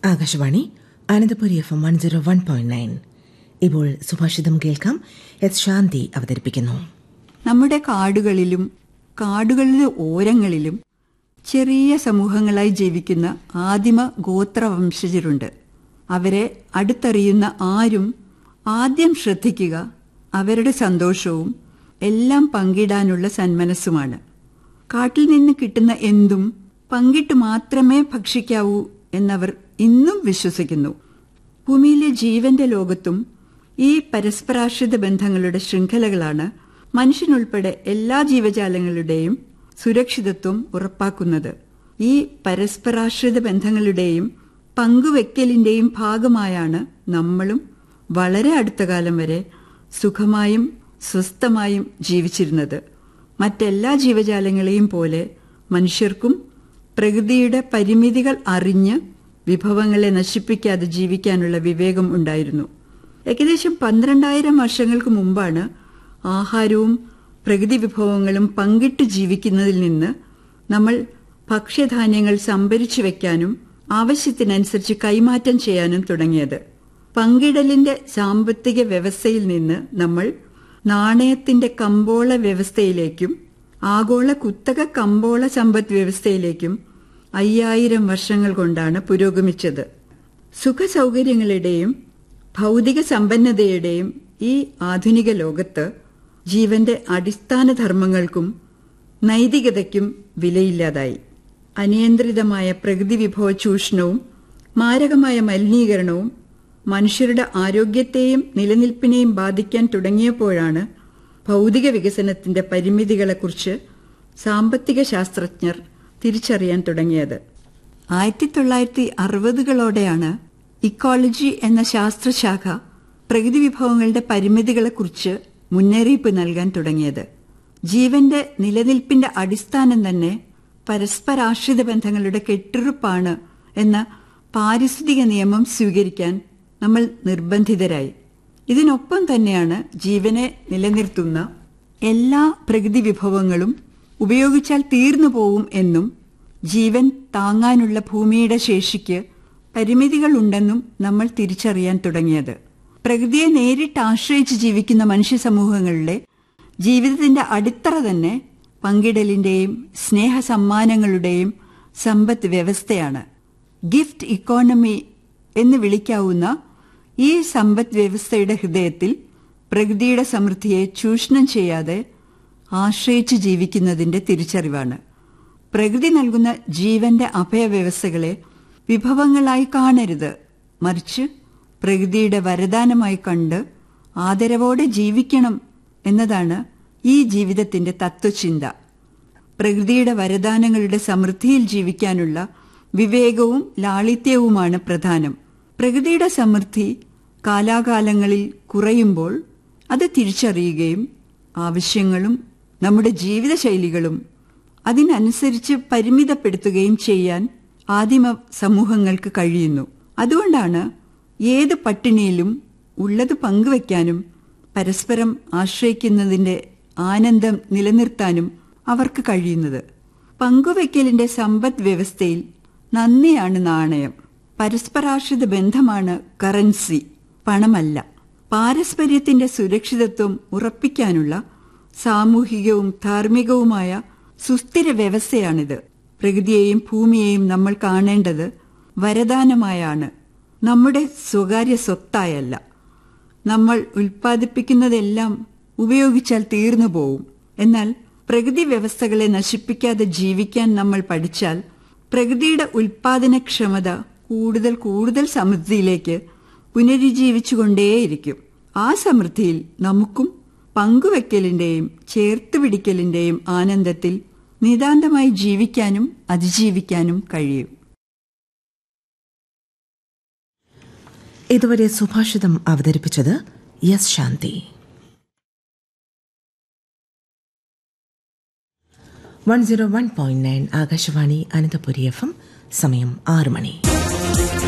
Akashvani Ananthapuri F M one zero one point nine ഇപ്പോൾ സുഭാഷിതം കേൾക്കാം എസ് ശാന്തി അവതരിപ്പിക്കുന്നു നമ്മുടെ കാടുകളിലും കാടുകളിലെ ഓരങ്ങളിലും ചെറിയ സമൂഹങ്ങളായി ജീവിക്കുന്ന ആദിമ ഗോത്രവംശജരുണ്ട് അവരെ അടുത്തറിയുന്ന ആരും ആദ്യം ശ്രദ്ധിക്കുക അവരുടെ സന്തോഷവും എല്ലാം പങ്കിടാനുള്ള സന്മനസ്സുമാണ് കാട്ടിൽ നിന്ന് കിട്ടുന്ന എന്തും പങ്കിട്ട് മാത്രമേ ഭക്ഷിക്കാവൂ എന്നവർ ഇന്നും വിശ്വസിക്കുന്നു ഭൂമിയിലെ ജീവന്റെ ലോകത്തും ഈ പരസ്പരാശ്രിത ബന്ധങ്ങളുടെ ശൃംഖലകളാണ് മനുഷ്യനുൾപ്പെടെ എല്ലാ ജീവജാലങ്ങളുടെയും സുരക്ഷിതത്വം ഉറപ്പാക്കുന്നത് ഈ പരസ്പരാശ്രിത ബന്ധങ്ങളുടെയും പങ്കുവെക്കലിന്റെയും ഭാഗമായാണ് നമ്മളും വളരെ അടുത്ത കാലം വരെ സുഖമായും സ്വസ്ഥമായും ജീവിച്ചിരുന്നത് മറ്റെല്ലാ ജീവജാലങ്ങളെയും പോലെ മനുഷ്യർക്കും പ്രകൃതിയുടെ പരിമിതികൾ അറിഞ്ഞ് വിഭവങ്ങളെ നശിപ്പിക്കാതെ ജീവിക്കാനുള്ള വിവേകം ഉണ്ടായിരുന്നു ഏകദേശം പന്ത്രണ്ടായിരം വർഷങ്ങൾക്ക് മുമ്പാണ് ആഹാരവും പ്രകൃതി വിഭവങ്ങളും പങ്കിട്ട് ജീവിക്കുന്നതിൽ നിന്ന് നമ്മൾ ഭക്ഷ്യധാന്യങ്ങൾ സംഭരിച്ചു വെക്കാനും ആവശ്യത്തിനനുസരിച്ച് കൈമാറ്റം ചെയ്യാനും തുടങ്ങിയത് പങ്കിടലിന്റെ സാമ്പത്തിക വ്യവസ്ഥയിൽ നിന്ന് നമ്മൾ നാണയത്തിന്റെ കമ്പോള വ്യവസ്ഥയിലേക്കും ആഗോള കുത്തക കമ്പോള സമ്പദ് വ്യവസ്ഥയിലേക്കും അയ്യായിരം വർഷങ്ങൾ കൊണ്ടാണ് പുരോഗമിച്ചത് സുഖസൗകര്യങ്ങളുടെയും ഭൗതിക സമ്പന്നതയുടെയും ഈ ആധുനിക ലോകത്ത് ജീവന്റെ അടിസ്ഥാന ധർമ്മങ്ങൾക്കും നൈതികതയ്ക്കും വിലയില്ലാതായി അനിയന്ത്രിതമായ പ്രകൃതി വിഭവ ചൂഷണവും മാരകമായ മലിനീകരണവും മനുഷ്യരുടെ ആരോഗ്യത്തെയും നിലനിൽപ്പിനെയും ബാധിക്കാൻ തുടങ്ങിയപ്പോഴാണ് ഭൗതിക വികസനത്തിന്റെ പരിമിതികളെക്കുറിച്ച് സാമ്പത്തിക ശാസ്ത്രജ്ഞർ തിരിച്ചറിയാൻ തുടങ്ങിയത് ആയിരത്തി തൊള്ളായിരത്തി അറുപതുകളോടെയാണ് ഇക്കോളജി എന്ന ശാസ്ത്രശാഖ പ്രകൃതി വിഭവങ്ങളുടെ പരിമിതികളെക്കുറിച്ച് മുന്നറിയിപ്പ് നൽകാൻ തുടങ്ങിയത് ജീവന്റെ നിലനിൽപ്പിന്റെ അടിസ്ഥാനം തന്നെ പരസ്പരാശ്രിത ബന്ധങ്ങളുടെ കെട്ടുറുപ്പാണ് എന്ന പാരിസ്ഥിതിക നിയമം സ്വീകരിക്കാൻ നമ്മൾ നിർബന്ധിതരായി ഇതിനൊപ്പം തന്നെയാണ് ജീവനെ നിലനിർത്തുന്ന എല്ലാ പ്രകൃതി വിഭവങ്ങളും ഉപയോഗിച്ചാൽ തീർന്നു പോവും എന്നും ജീവൻ താങ്ങാനുള്ള ഭൂമിയുടെ ശേഷിക്ക് പരിമിതികളുണ്ടെന്നും നമ്മൾ തിരിച്ചറിയാൻ തുടങ്ങിയത് പ്രകൃതിയെ നേരിട്ട് ആശ്രയിച്ച് ജീവിക്കുന്ന മനുഷ്യ സമൂഹങ്ങളുടെ ജീവിതത്തിന്റെ അടിത്തറ തന്നെ പങ്കിടലിന്റെയും സ്നേഹസമ്മാനങ്ങളുടെയും സമ്പദ് വ്യവസ്ഥയാണ് ഗിഫ്റ്റ് ഇക്കോണമി എന്ന് വിളിക്കാവുന്ന ഈ സമ്പദ് വ്യവസ്ഥയുടെ ഹൃദയത്തിൽ പ്രകൃതിയുടെ സമൃദ്ധിയെ ചൂഷണം ചെയ്യാതെ ആശ്രയിച്ച് ജീവിക്കുന്നതിന്റെ തിരിച്ചറിവാണ് പ്രകൃതി നൽകുന്ന ജീവന്റെ അഭയവ്യവസ്ഥകളെ വിഭവങ്ങളായി കാണരുത് മറിച്ച് പ്രകൃതിയുടെ വരദാനമായി കണ്ട് ആദരവോടെ ജീവിക്കണം എന്നതാണ് ഈ ജീവിതത്തിന്റെ തത്വചിന്ത പ്രകൃതിയുടെ വരദാനങ്ങളുടെ സമൃദ്ധിയിൽ ജീവിക്കാനുള്ള വിവേകവും ലാളിത്യവുമാണ് പ്രധാനം പ്രകൃതിയുടെ സമൃദ്ധി കാലാകാലങ്ങളിൽ കുറയുമ്പോൾ അത് തിരിച്ചറിയുകയും ആവശ്യങ്ങളും നമ്മുടെ ജീവിതശൈലികളും അതിനനുസരിച്ച് പരിമിതപ്പെടുത്തുകയും ചെയ്യാൻ ആദിമ സമൂഹങ്ങൾക്ക് കഴിയുന്നു അതുകൊണ്ടാണ് ഏത് പട്ടിണിയിലും ഉള്ളത് പങ്കുവയ്ക്കാനും പരസ്പരം ആശ്രയിക്കുന്നതിന്റെ ആനന്ദം നിലനിർത്താനും അവർക്ക് കഴിയുന്നത് പങ്കുവയ്ക്കലിന്റെ സമ്പദ് വ്യവസ്ഥയിൽ നന്ദിയാണ് നാണയം പരസ്പരാശ്രിത ബന്ധമാണ് കറൻസി പണമല്ല പാരസ്പര്യത്തിന്റെ സുരക്ഷിതത്വം ഉറപ്പിക്കാനുള്ള സാമൂഹികവും ധാർമ്മികവുമായ സുസ്ഥിര വ്യവസ്ഥയാണിത് പ്രകൃതിയെയും ഭൂമിയെയും നമ്മൾ കാണേണ്ടത് വരദാനമായാണ് നമ്മുടെ സ്വകാര്യ സ്വത്തായല്ല നമ്മൾ ഉൽപ്പാദിപ്പിക്കുന്നതെല്ലാം ഉപയോഗിച്ചാൽ തീർന്നു പോവും എന്നാൽ പ്രകൃതി വ്യവസ്ഥകളെ നശിപ്പിക്കാതെ ജീവിക്കാൻ നമ്മൾ പഠിച്ചാൽ പ്രകൃതിയുടെ ഉൽപാദനക്ഷമത കൂടുതൽ കൂടുതൽ സമൃദ്ധിയിലേക്ക് പുനരുജ്ജീവിച്ചുകൊണ്ടേയിരിക്കും ആ സമൃദ്ധിയിൽ നമുക്കും പങ്കുവെക്കലിന്റെയും ചേർത്തുപിടിക്കലിന്റെയും ആനന്ദത്തിൽ നിതാന്തമായി ജീവിക്കാനും അതിജീവിക്കാനും കഴിയും ഇതുവരെ സുഭാഷിതം അവതരിപ്പിച്ചത് S Shanthi one zero one point nine Akashvani Ananthapuri F M സമയം ആറ് മണി